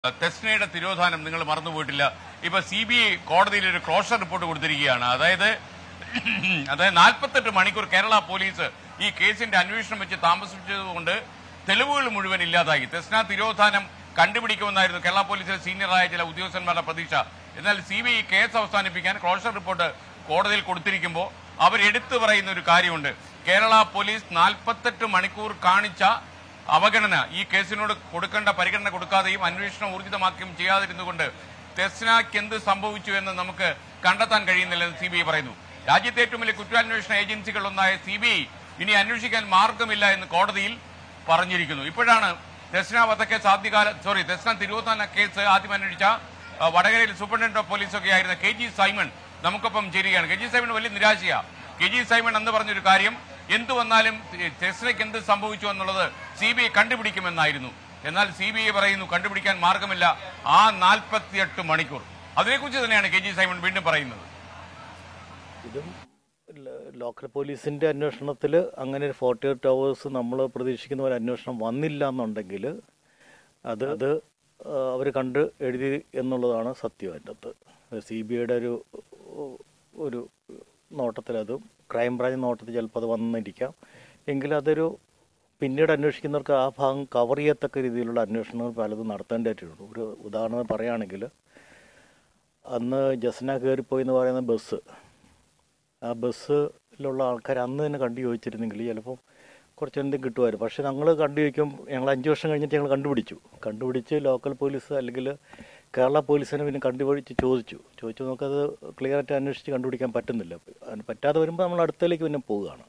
തെസ്നയുടെ തിരോധാനം നിങ്ങൾ മറന്നുപോയിട്ടില്ല ഇപ്പൊ C B I കോടതിയിൽ ഒരു ക്ലോഷർ റിപ്പോർട്ട് കൊടുത്തിരിക്കുകയാണ് അതായത് അതായത് നാൽപ്പത്തെട്ട് മണിക്കൂർ കേരള പോലീസ് ഈ കേസിന്റെ അന്വേഷണം വെച്ച് താമസിച്ചതുകൊണ്ട് തെളിവുകൾ മുഴുവൻ ഇല്ലാതായി തെസ്ന തിരോധാനം കണ്ടുപിടിക്കുമെന്നായിരുന്നു കേരള പോലീസിലെ സീനിയറായ ചില ഉദ്യോഗസ്ഥന്മാരുടെ പ്രതീക്ഷ എന്നാൽ സി ബി ഐ കേസ് അവസാനിപ്പിക്കാൻ ക്ലോഷർ റിപ്പോർട്ട് കോടതിയിൽ കൊടുത്തിരിക്കുമ്പോൾ അവരെടുത്തു പറയുന്ന ഒരു കാര്യമുണ്ട് കേരള പോലീസ് നാൽപ്പത്തെട്ട് മണിക്കൂർ കാണിച്ച അവഗണന ഈ കേസിനോട് കൊടുക്കേണ്ട പരിഗണന കൊടുക്കാതെയും അന്വേഷണം ഊർജിതമാക്കുകയും ചെയ്യാതിരുന്നുകൊണ്ട് തെസ്നയ്ക്ക് എന്ത് സംഭവിച്ചു എന്ന് നമുക്ക് കണ്ടെത്താൻ കഴിയുന്നില്ലെന്ന് സി ബി ഐ പറയുന്നു രാജ്യത്തെ ഏറ്റവും വലിയ കുറ്റാന്വേഷണ ഏജൻസികളൊന്നായ സി ബി ഐ ഇനി അന്വേഷിക്കാൻ മാർഗമില്ല എന്ന് കോടതിയിൽ പറഞ്ഞിരിക്കുന്നു ഇപ്പോഴാണ് തെസ്ന വധക്കേസ് ആദ്യകാല സോറി തെസ്ന തിരുവോത്താന കേസ് ആദ്യം അന്വേഷിച്ച ആ, വടകരയിൽ സൂപ്രണ്ടന്റ് ഓഫ് പോലീസൊക്കെ ആയിരുന്ന കെ ജി സൈമൺ നമുക്കൊപ്പം ചേരുകയാണ് കെ ജി സൈമൺ വലിയ നിരാശയാ കെ ജി സൈമൺ എന്ന് പറഞ്ഞൊരു കാര്യം എന്തു വന്നാലും ടെസ്ലയ്ക്ക് എന്ത് സംഭവിച്ചു എന്നുള്ളത് സി ബി ഐ കണ്ടുപിടിക്കുമെന്നായിരുന്നു എന്നാൽ സി ബി ഐ പറയുന്നു കണ്ടുപിടിക്കാൻ മാർഗമില്ല ആ നാൽപ്പത്തിയെട്ട് മണിക്കൂർ അതിനെക്കുറിച്ച് തന്നെയാണ് കെ ജി സൈമൺ വീണ്ടും പറയുന്നത് ഇതും ല- ലോക്കൽ പോലീസിന്റെ അന്വേഷണത്തിൽ അങ്ങനെ ഒരു ഫോർട്ടി എയ്റ്റ് അവേഴ്സ് നമ്മൾ പ്രതീക്ഷിക്കുന്ന ഒരു അന്വേഷണം വന്നില്ല എന്നുണ്ടെങ്കിൽ അത് അത് അവർ കണ്ട് എഴുതി എന്നുള്ളതാണ് സത്യം അതിൻ്റെ അകത്ത് സി ബി ഐയുടെ ഒരു ഒരു നോട്ടത്തിൽ അത് ക്രൈംബ്രാഞ്ച് നോട്ടത്തിൽ ചിലപ്പോൾ അത് വന്നിരിക്കാം എങ്കിലും അതൊരു പിന്നീട് അന്വേഷിക്കുന്നവർക്ക് ആ ഭാഗം കവർ ചെയ്യത്തക്ക രീതിയിലുള്ള അന്വേഷണങ്ങൾ പലതും നടത്തേണ്ടതായിട്ടുണ്ട് ഒരു ഉദാഹരണം പറയുകയാണെങ്കിൽ അന്ന് ജസ്ന കയറിപ്പോയി എന്ന് പറയുന്ന ബസ് ആ ബസ്സിലുള്ള ആൾക്കാർ അന്ന് തന്നെ കണ്ടു ചോദിച്ചിരുന്നെങ്കിൽ ചിലപ്പം കുറച്ച് എന്തെങ്കിലും കിട്ടുമായിരുന്നു പക്ഷെ ഞങ്ങൾ കണ്ടു ചോദിക്കും ഞങ്ങൾ അഞ്ച് വർഷം കഴിഞ്ഞിട്ട് ഞങ്ങൾ കണ്ടുപിടിച്ചു കണ്ടുപിടിച്ച് ലോക്കൽ പോലീസ് അല്ലെങ്കിൽ കേരള പോലീസിനെ പിന്നെ കണ്ടുപിടിച്ച് ചോദിച്ചു ചോദിച്ചു നമുക്കത് ക്ലിയർ ആയിട്ട് അന്വേഷിച്ച് കണ്ടുപിടിക്കാൻ പറ്റുന്നില്ല അതിന് പറ്റാതെ വരുമ്പോൾ നമ്മൾ അടുത്തേക്ക് പിന്നെ പോവുകയാണ്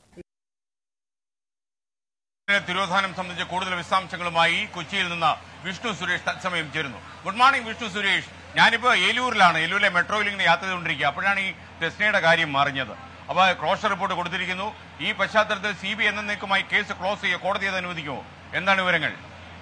തിരോധാനം സംബന്ധിച്ച കൂടുതൽ വിശദാംശങ്ങളുമായി കൊച്ചിയിൽ നിന്ന് വിഷ്ണു സുരേഷ് തത്സമയം ചേരുന്നു ഗുഡ് മോർണിംഗ് വിഷ്ണു സുരേഷ് ഞാനിപ്പോ ഏലൂരിലാണ് ഏലൂരിലെ മെട്രോയിൽ ഇങ്ങനെ യാത്ര ചെയ്തുകൊണ്ടിരിക്കുക അപ്പോഴാണ് ഈ ടെസ്നയുടെ കാര്യം അറിഞ്ഞത് അപ്പൊ ക്ലോഷർ റിപ്പോർട്ട് കൊടുത്തിരിക്കുന്നു ഈ പശ്ചാത്തലത്തിൽ സി ബി എന്നേക്കുമായി കേസ് ക്ലോസ് ചെയ്യുക കോടതി അത് അനുവദിക്കുമോ എന്താണ് വിവരങ്ങൾ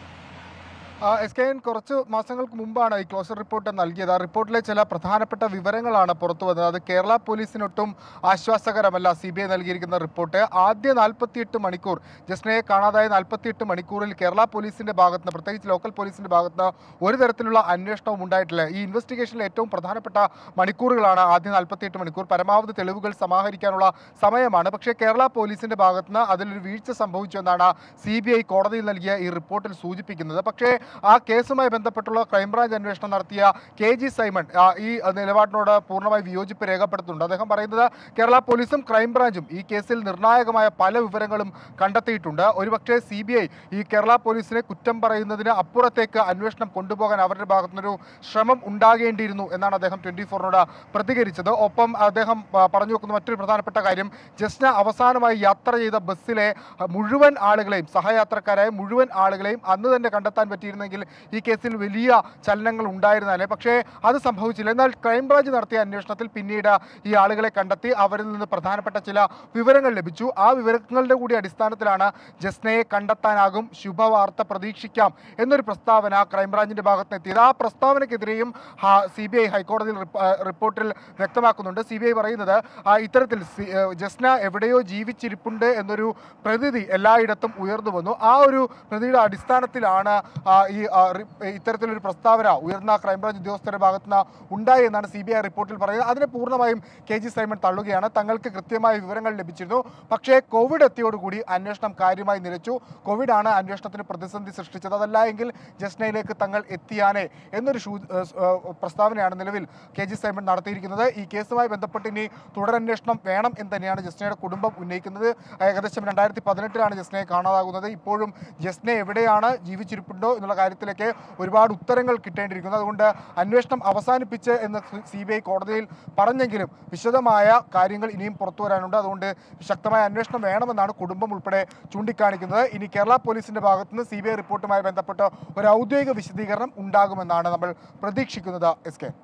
എസ് കെ എൻ കുറച്ച് മാസങ്ങൾക്ക് മുമ്പാണ് ഈ ക്ലോസർ റിപ്പോർട്ട് നൽകിയത് ആ റിപ്പോർട്ടിലെ ചില പ്രധാനപ്പെട്ട വിവരങ്ങളാണ് പുറത്തു വന്നത് അത് കേരള പോലീസിനൊട്ടും ആശ്വാസകരമല്ല സി ബി ഐ നൽകിയിരിക്കുന്ന റിപ്പോർട്ട് ആദ്യ നാൽപ്പത്തിയെട്ട് മണിക്കൂർ ജസ്നയെ കാണാതായ നാൽപ്പത്തിയെട്ട് മണിക്കൂറിൽ കേരള പോലീസിന്റെ ഭാഗത്ത് നിന്ന് പ്രത്യേകിച്ച് ലോക്കൽ പോലീസിന്റെ ഭാഗത്ത് നിന്ന് ഒരു തരത്തിലുള്ള അന്വേഷണവും ഉണ്ടായിട്ടില്ല ഈ ഇൻവെസ്റ്റിഗേഷനിൽ ഏറ്റവും പ്രധാനപ്പെട്ട മണിക്കൂറുകളാണ് ആദ്യ നാൽപ്പത്തിയെട്ട് മണിക്കൂർ പരമാവധി തെളിവുകൾ സമാഹരിക്കാനുള്ള സമയമാണ് പക്ഷേ കേരള പോലീസിന്റെ ഭാഗത്ത് നിന്ന് അതിലൊരു വീഴ്ച സംഭവിച്ചു എന്നാണ് സി ബി ഐ കോടതിയിൽ നൽകിയ ഈ റിപ്പോർട്ടിൽ സൂചിപ്പിക്കുന്നത് പക്ഷേ ആ കേസുമായി ബന്ധപ്പെട്ടുള്ള ക്രൈംബ്രാഞ്ച് അന്വേഷണം നടത്തിയ കെ ജി സൈമൺ ആ, ഈ നിലപാടിനോട് പൂർണ്ണമായി വിയോജിപ്പ് രേഖപ്പെടുത്തുന്നുണ്ട് അദ്ദേഹം പറയുന്നത് കേരള പോലീസും ക്രൈംബ്രാഞ്ചും ഈ കേസിൽ നിർണായകമായ പല വിവരങ്ങളും കണ്ടെത്തിയിട്ടുണ്ട് ഒരുപക്ഷെ സി ബി ഐ ഈ കേരള പോലീസിനെ കുറ്റം പറയുന്നതിന് അപ്പുറത്തേക്ക് അന്വേഷണം കൊണ്ടുപോകാൻ അവരുടെ ഭാഗത്തുനിന്നൊരു ശ്രമം ഉണ്ടാകേണ്ടിയിരുന്നു എന്നാണ് അദ്ദേഹം ട്വന്റി ഫോറിനോട് പ്രതികരിച്ചത് ഒപ്പം അദ്ദേഹം ആ, പറഞ്ഞു വെക്കുന്ന മറ്റൊരു പ്രധാനപ്പെട്ട കാര്യം ജസ്ന അവസാനമായി യാത്ര ചെയ്ത ബസ്സിലെ ആ, മുഴുവൻ ആളുകളെയും സഹയാത്രക്കാരായ മുഴുവൻ ആളുകളെയും അന്ന് തന്നെ കണ്ടെത്താൻ പറ്റിയിരുന്നെങ്കിൽ ഈ കേസിൽ വലിയ ചലനങ്ങൾ ഉണ്ടായിരുന്നാലേ പക്ഷേ അത് സംഭവിച്ചില്ല എന്നാൽ ക്രൈംബ്രാഞ്ച് നടത്തിയ അന്വേഷണത്തിൽ പിന്നീട് ഈ ആളുകളെ കണ്ടെത്തി അവരിൽ നിന്ന് പ്രധാനപ്പെട്ട ചില വിവരങ്ങൾ ലഭിച്ചു ആ വിവരങ്ങളുടെ കൂടി അടിസ്ഥാനത്തിലാണ് ജസ്നയെ കണ്ടെത്താനാകും ശുഭവാർത്ത പ്രതീക്ഷിക്കാം എന്നൊരു പ്രസ്താവന ക്രൈംബ്രാഞ്ചിന്റെ ഭാഗത്ത് എത്തിയത് ആ പ്രസ്താവനയ്ക്കെതിരെയും സി ബി ഐ ഹൈക്കോടതിയിൽ റിപ്പ- ആ, റിപ്പോർട്ടിൽ വ്യക്തമാക്കുന്നുണ്ട് സി ബി ഐ പറയുന്നത് ആ, ഇത്തരത്തിൽ സി- ഏ, ജസ്ന എവിടെയോ ജീവിച്ചിരിപ്പുണ്ട് എന്നൊരു പ്രതീതി എല്ലായിടത്തും ഉയർന്നു വന്നു ആ ഒരു പ്രതിയുടെ അടിസ്ഥാനത്തിലാണ് ആ, ഈ ആ, റി- ഇത്തരത്തിലൊരു പ്രസ്താവന ഉയർന്ന ക്രൈംബ്രാഞ്ച് ഉദ്യോഗസ്ഥരുടെ ഭാഗത്ത് നിന്ന് ഉണ്ടായി എന്നാണ് സി ബി ഐ റിപ്പോർട്ടിൽ പറയുന്നത് അതിനെ പൂർണ്ണമായും കെ ജി സൈമൺ തള്ളുകയാണ് തങ്ങൾക്ക് കൃത്യമായ വിവരങ്ങൾ ലഭിച്ചിരുന്നു പക്ഷേ കോവിഡ് എത്തിയോടുകൂടി അന്വേഷണം കാര്യമായി നിലച്ചു കോവിഡാണ് അന്വേഷണത്തിന് പ്രതിസന്ധി സൃഷ്ടിച്ചത് അതല്ല എങ്കിൽ ജസ്നയിലേക്ക് തങ്ങൾ എത്തിയാനേ എന്നൊരു ഷൂ- ഏ, സ്, ഏ, പ്രസ്താവനയാണ് നിലവിൽ കെ ജി സൈമൺ നടത്തിയിരിക്കുന്നത് ഈ കേസുമായി ബന്ധപ്പെട്ട് ഇനി തുടരന്വേഷണം വേണം എന്ന് തന്നെയാണ് ജസ്നയുടെ കുടുംബം ഉന്നയിക്കുന്നത് ഏകദേശം രണ്ടായിരത്തി പതിനെട്ടിലാണ് ജസ്നയെ കാണാതാകുന്നത് ഇപ്പോഴും ജസ്ന എവിടെയാണ് ജീവിച്ചിരിപ്പുണ്ടോ എന്നുള്ള കാര്യത്തിലേക്ക് ഒരുപാട് ഉത്തരങ്ങൾ കിട്ടേണ്ടിയിരിക്കുന്നു അതുകൊണ്ട് അന്വേഷണം അവസാനിപ്പിച്ച് എന്ന് സി ബി ഐ കോടതിയിൽ പറഞ്ഞെങ്കിലും വിശദമായ കാര്യങ്ങൾ ഇനിയും പുറത്തു വരാനുണ്ട് അതുകൊണ്ട് ശക്തമായ അന്വേഷണം വേണമെന്നാണ് കുടുംബം ഉൾപ്പെടെ ചൂണ്ടിക്കാണിക്കുന്നത് ഇനി കേരള പോലീസിന്റെ ഭാഗത്തുനിന്ന് സി ബി ഐ റിപ്പോർട്ടുമായി ബന്ധപ്പെട്ട് ഒരു ഔദ്യോഗിക വിശദീകരണം ഉണ്ടാകുമെന്നാണ് നമ്മൾ പ്രതീക്ഷിക്കുന്നത് എസ് കെ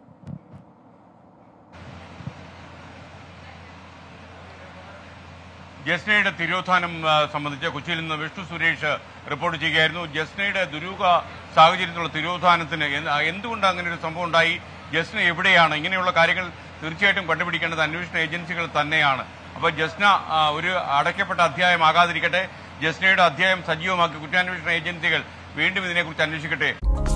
ജസ്നയുടെ തിരോധാനം ആ, സംബന്ധിച്ച് കൊച്ചിയിൽ നിന്ന് വിഷ്ണു സുരേഷ് റിപ്പോർട്ട് ചെയ്യുകയായിരുന്നു ജസ്നയുടെ ദുരൂഹ സാഹചര്യത്തിലുള്ള തിരോധാനത്തിന് എന്ത്- ആ, എന്തുകൊണ്ട് അങ്ങനെ ഒരു സംഭവം ഉണ്ടായി ജസ്ന എവിടെയാണ് ഇങ്ങനെയുള്ള കാര്യങ്ങൾ തീർച്ചയായിട്ടും കണ്ടുപിടിക്കേണ്ടത് അന്വേഷണ ഏജൻസികൾ തന്നെയാണ് അപ്പോൾ ജസ്ന ആ, ഒരു അടയ്ക്കപ്പെട്ട അധ്യായമാകാതിരിക്കട്ടെ ജസ്നയുടെ അധ്യായം സജീവമാക്കി കുറ്റാന്വേഷണ ഏജൻസികൾ വീണ്ടും ഇതിനെക്കുറിച്ച് അന്വേഷിക്കട്ടെ